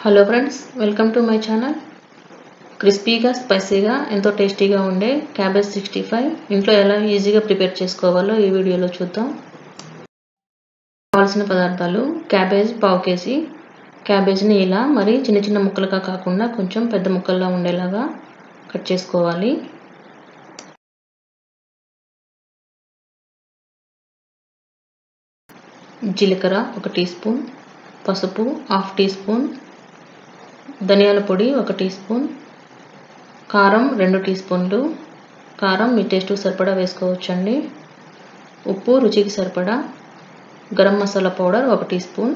hello friends welcome to my channel క్రిస్పీగా స్పైసీగా ఎంతో టేస్టీగా ఉండే క్యాబేజ్ సిక్స్టీ ఫైవ్ ఇంట్లో ఎలా ఈజీగా ప్రిపేర్ చేసుకోవాలో ఈ వీడియోలో చూద్దాం కావాల్సిన పదార్థాలు క్యాబేజ్ పావు కేజీ క్యాబేజ్ని ఇలా మరి చిన్న చిన్న ముక్కలుగా కాకుండా కొంచెం పెద్ద ముక్కల్లా ఉండేలాగా కట్ చేసుకోవాలి జీలకర్ర ఒక టీ స్పూన్ పసుపు హాఫ్ టీ స్పూన్ ధనియాల పొడి ఒక టీ స్పూన్ కారం రెండు టీ స్పూన్లు కారం మీ టేస్ట్ సరిపడా వేసుకోవచ్చండి ఉప్పు రుచికి సరిపడా గరం మసాలా పౌడర్ ఒక టీ స్పూన్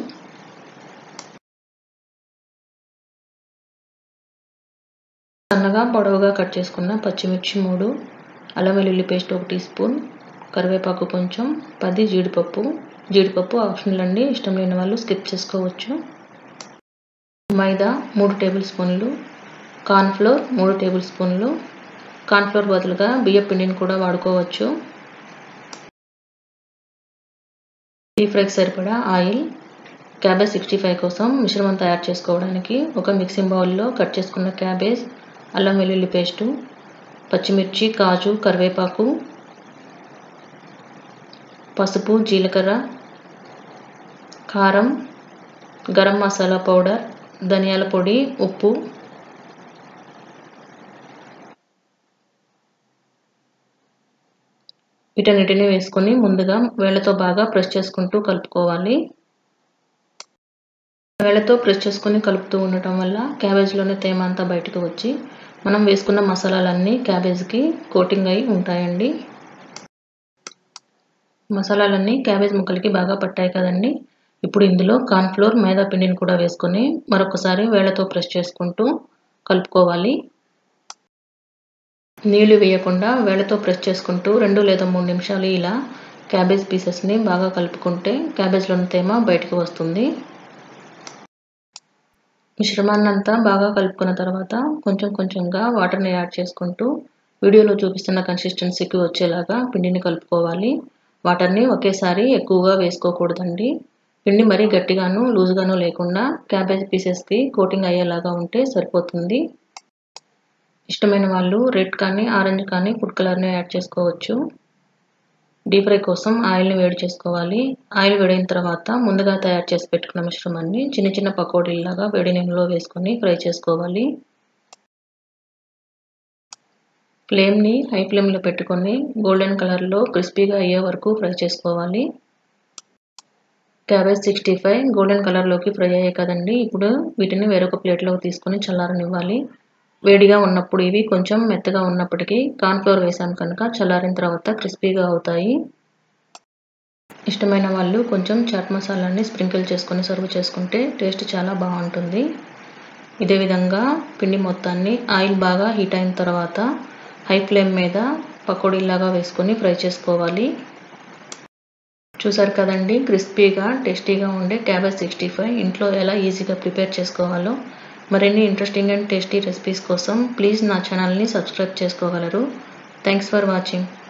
సన్నగా పొడవుగా కట్ చేసుకున్న పచ్చిమిర్చి మూడు అల్లం వెల్లుల్లి పేస్ట్ ఒక టీ స్పూన్ కరివేపాకు కొంచెం పది జీడిపప్పు జీడిపప్పు ఆప్షనల్ అండి ఇష్టం లేని వాళ్ళు స్కిప్ చేసుకోవచ్చు మైదా మూడు టేబుల్ స్పూన్లు కార్న్ఫ్లోర్ మూడు టేబుల్ స్పూన్లు కార్న్ఫ్లోర్ బదులుగా బియ్య పిండిని కూడా వాడుకోవచ్చు డీప్ ఫ్రైకి సరిపడా ఆయిల్ క్యాబేజ్ సిక్స్టీ ఫైవ్ కోసం మిశ్రమం తయారు చేసుకోవడానికి ఒక మిక్సింగ్ బౌల్లో కట్ చేసుకున్న క్యాబేజ్ అల్లం వెల్లుల్లి పేస్టు పచ్చిమిర్చి కాజు కరివేపాకు పసుపు జీలకర్ర కారం గరం మసాలా పౌడర్ ధనియాల పొడి ఉప్పు వీటన్నిటిని వేసుకొని ముందుగా వేళ్ళతో బాగా ప్రెస్ చేసుకుంటూ కలుపుకోవాలి వేళ్ళతో ప్రెస్ చేసుకొని కలుపుతూ ఉండటం వల్ల క్యాబేజ్లోని తేమ అంతా బయటకు వచ్చి మనం వేసుకున్న మసాలాలన్నీ క్యాబేజ్కి కోటింగ్ అయి ఉంటాయండి మసాలాలన్నీ క్యాబేజ్ ముక్కలకి బాగా పట్టాయి కదండి ఇప్పుడు ఇందులో కార్న్ఫ్లోర్ మైదా పిండిని కూడా వేసుకొని మరొకసారి వేళ్లతో ప్రెస్ చేసుకుంటూ కలుపుకోవాలి నీళ్లు వేయకుండా వేళ్లతో ప్రెస్ చేసుకుంటూ రెండు లేదా మూడు నిమిషాలు ఇలా క్యాబేజ్ పీసెస్ని బాగా కలుపుకుంటే క్యాబేజ్లోని తేమ బయటకు వస్తుంది మిశ్రమాన్ని అంతా బాగా కలుపుకున్న తర్వాత కొంచెం కొంచెంగా వాటర్ని యాడ్ చేసుకుంటూ వీడియోలో చూపిస్తున్న కన్సిస్టెన్సీకి వచ్చేలాగా పిండిని కలుపుకోవాలి వాటర్ని ఒకేసారి ఎక్కువగా వేసుకోకూడదండి పిండి మరీ గట్టిగాను లూజ్గాను లేకుండా క్యాబేజ్ పీసెస్కి కోటింగ్ అయ్యేలాగా ఉంటే సరిపోతుంది ఇష్టమైన వాళ్ళు రెడ్ కానీ ఆరెంజ్ కానీ ఫుడ్ కలర్ని యాడ్ చేసుకోవచ్చు డీప్ ఫ్రై కోసం ఆయిల్ని వేడి చేసుకోవాలి ఆయిల్ వేడైన తర్వాత ముందుగా తయారు చేసి పెట్టుకున్న మిశ్రమాన్ని చిన్న చిన్న పకోడీలాగా వేడి నీళ్ళలో వేసుకొని ఫ్రై చేసుకోవాలి ఫ్లేమ్ని హై ఫ్లేమ్లో పెట్టుకొని గోల్డెన్ కలర్లో క్రిస్పీగా అయ్యే వరకు ఫ్రై చేసుకోవాలి క్యాబేజ్ సిక్స్టీ ఫైవ్ గోల్డెన్ కలర్లోకి ఫ్రై అయ్యాయి కదండి ఇప్పుడు వీటిని వేరొక ప్లేట్లోకి తీసుకొని చల్లారనివ్వాలి వేడిగా ఉన్నప్పుడు ఇవి కొంచెం మెత్తగా ఉన్నప్పటికీ కార్న్ఫ్లోర్ వేసాం కనుక చల్లారిన తర్వాత క్రిస్పీగా అవుతాయి ఇష్టమైన వాళ్ళు కొంచెం చాట్ మసాలాని స్ప్రింకిల్ చేసుకొని సర్వ్ చేసుకుంటే టేస్ట్ చాలా బాగుంటుంది ఇదే విధంగా పిండి మొత్తాన్ని ఆయిల్ బాగా హీట్ అయిన తర్వాత హై ఫ్లేమ్ మీద పకోడీలాగా వేసుకొని ఫ్రై చేసుకోవాలి చూసారు కదండి క్రిస్పీగా టేస్టీగా ఉండే క్యాబేజ్ సిక్స్టీ ఫైవ్ ఇంట్లో ఎలా ఈజీగా ప్రిపేర్ చేసుకోవాలో మరిన్ని ఇంట్రెస్టింగ్ అండ్ టేస్టీ రెసిపీస్ కోసం ప్లీజ్ నా ఛానల్ని సబ్స్క్రైబ్ చేసుకోగలరు థ్యాంక్స్ ఫర్ వాచింగ్